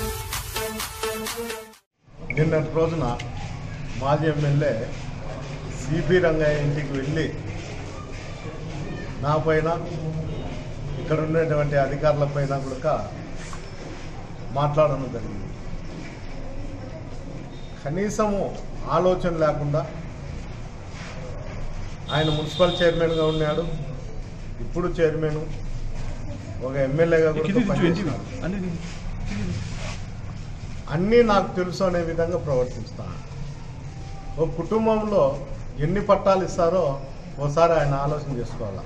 నిన్నటి రోజున మాజీ ఎమ్మెల్యే సిపి రంగయ్య ఇంటికి వెళ్ళి నా పైన ఇక్కడ ఉండేటువంటి అధికారుల పైన కూడా మాట్లాడడం జరిగింది కనీసము ఆలోచన లేకుండా ఆయన మున్సిపల్ చైర్మన్గా ఉన్నాడు ఇప్పుడు చైర్మన్ ఒక ఎమ్మెల్యేగా కూడా పనిచేసినాడు అన్నీ నాకు తెలుసు అనే విధంగా ప్రవర్తిస్తాను ఒక కుటుంబంలో ఎన్ని పట్టాలు ఇస్తారో ఒకసారి ఆయన ఆలోచన చేసుకోవాలి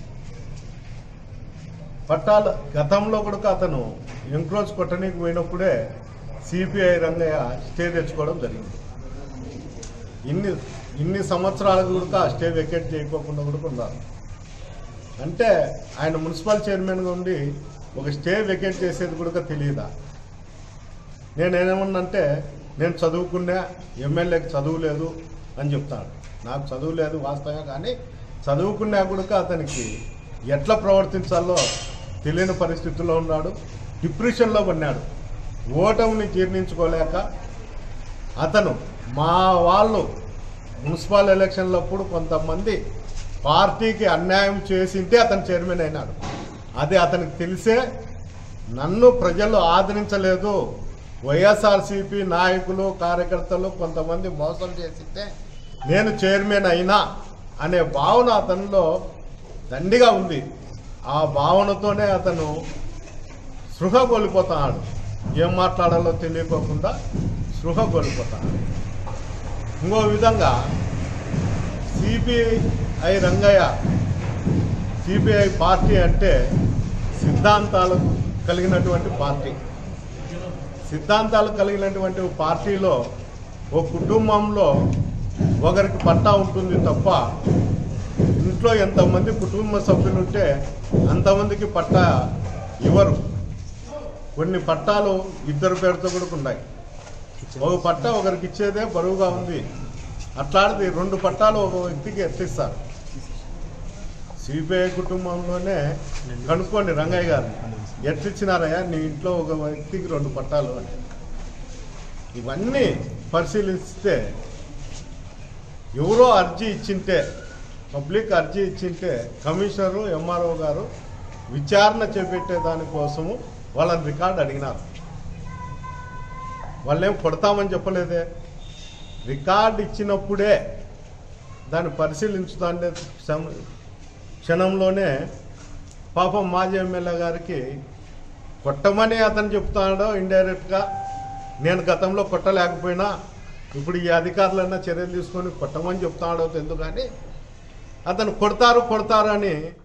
పట్టాలు గతంలో కూడా అతను ఎంక్రోజ్ కొట్టనీకి పోయినప్పుడే సిపిఐ రంగయ్య స్టే తెచ్చుకోవడం జరిగింది ఇన్ని ఇన్ని సంవత్సరాలకు కూడా స్టే వెకేట్ చేయకోకుండా కూడా ఉన్నారు అంటే ఆయన మున్సిపల్ చైర్మన్గా ఉండి ఒక స్టే వెకేట్ చేసేది కూడా తెలియదా నేనేమన్నంటే నేను చదువుకున్నా ఎమ్మెల్యేకి చదువు లేదు అని చెప్తాను నాకు చదువు లేదు వాస్తవమే కానీ చదువుకున్నా కూడా అతనికి ఎట్లా ప్రవర్తించాలో తెలియని పరిస్థితుల్లో ఉన్నాడు డిప్రెషన్లో పడినాడు ఓటమిని జీర్ణించుకోలేక అతను మా వాళ్ళు మున్సిపల్ ఎలక్షన్లప్పుడు కొంతమంది పార్టీకి అన్యాయం చేసింటే అతను చైర్మన్ అయినాడు అది అతనికి తెలిసే నన్ను ప్రజలు ఆదరించలేదు వైఎస్ఆర్సీపీ నాయకులు కార్యకర్తలు కొంతమంది మోసం చేసింటే నేను చైర్మన్ అయినా అనే భావన అతనిలో దండిగా ఉంది ఆ భావనతోనే అతను సృహ కోల్పోతున్నాడు ఏం మాట్లాడాలో తెలియకోకుండా సృహ కోల్పోతున్నాడు ఇంకో విధంగా సిపిఐ రంగయ్య సిపిఐ పార్టీ అంటే సిద్ధాంతాలు కలిగినటువంటి పార్టీ సిద్ధాంతాలు కలిగినటువంటి పార్టీలో ఓ కుటుంబంలో ఒకరికి పట్టా ఉంటుంది తప్ప ఇంట్లో ఎంతమంది కుటుంబ సభ్యులు ఉంటే అంతమందికి పట్టా ఇవ్వరు కొన్ని పట్టాలు ఇద్దరు పేరుతో కూడా ఉన్నాయి ఒక పట్టా ఒకరికి ఇచ్చేదే బరువుగా ఉంది అట్లాంటిది రెండు పట్టాలు ఒక వ్యక్తికి ఎత్తిస్తారు సిపిఐ కుటుంబంలోనే కనుక్కోండి రంగయ్య గారు ఎట్లిచ్చినారయ్యా నీ ఇంట్లో ఒక వ్యక్తికి రెండు పట్టాలు అని ఇవన్నీ పరిశీలిస్తే ఎవరో అర్జీ ఇచ్చింటే పబ్లిక్ అర్జీ ఇచ్చింటే కమిషనరు ఎంఆర్ఓ గారు విచారణ చేపట్టే దానికోసము వాళ్ళని రికార్డు అడిగినారు వాళ్ళేం కొడతామని చెప్పలేదే రికార్డు ఇచ్చినప్పుడే దాన్ని పరిశీలించుతాండే క్షమ- క్షణంలోనే పాపం మాజీ ఎమ్మెల్యే గారికి కొట్టమని అతను చెప్తాడో ఇండైరెక్ట్గా నేను గతంలో కొట్టలేకపోయినా ఇప్పుడు ఈ అధికారులన్నా చర్యలు తీసుకొని కొట్టమని చెప్తాడో ఎందుకు కానీ అతను కొడతారు కొడతారు అని